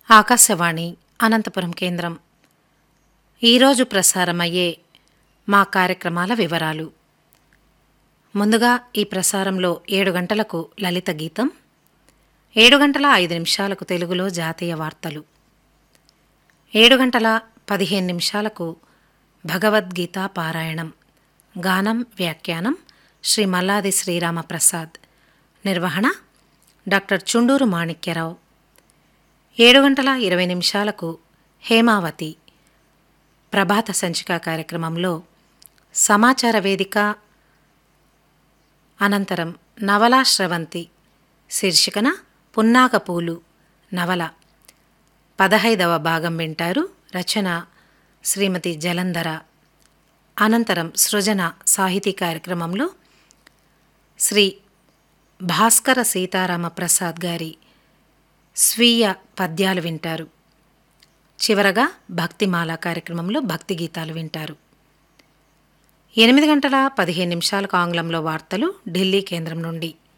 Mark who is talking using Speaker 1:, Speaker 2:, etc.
Speaker 1: ఆకాశవాణి అనంతపురం కేంద్రం ఈరోజు ప్రసారమయ్యే మా కార్యక్రమాల వివరాలు ముందుగా ఈ ప్రసారంలో ఏడు గంటలకు లలిత గీతం ఏడు గంటల ఐదు నిమిషాలకు తెలుగులో జాతీయ వార్తలు ఏడు గంటల పదిహేను నిమిషాలకు భగవద్గీత పారాయణం గానం వ్యాఖ్యానం శ్రీ మల్లాది శ్రీరామ ప్రసాద్ నిర్వహణ డాక్టర్ చుండూరు మాణిక్యరావు ఏడు గంటల ఇరవై నిమిషాలకు హేమావతి ప్రభాత సంచిక కార్యక్రమంలో సమాచార వేదిక అనంతరం నవలా స్రవంతి శీర్షికన పున్నాగపూలు నవల పదహైదవ భాగం వింటారు రచన శ్రీమతి జలంధర అనంతరం సృజన సాహితీ కార్యక్రమంలో శ్రీ భాస్కర సీతారామ ప్రసాద్ గారి స్వీయ పద్యాలు వింటారు చివరగా భక్తిమాల కార్యక్రమంలో భక్తి గీతాలు వింటారు ఎనిమిది గంటల పదిహేను నిమిషాలకు ఆంగ్లంలో వార్తలు ఢిల్లీ కేంద్రం నుండి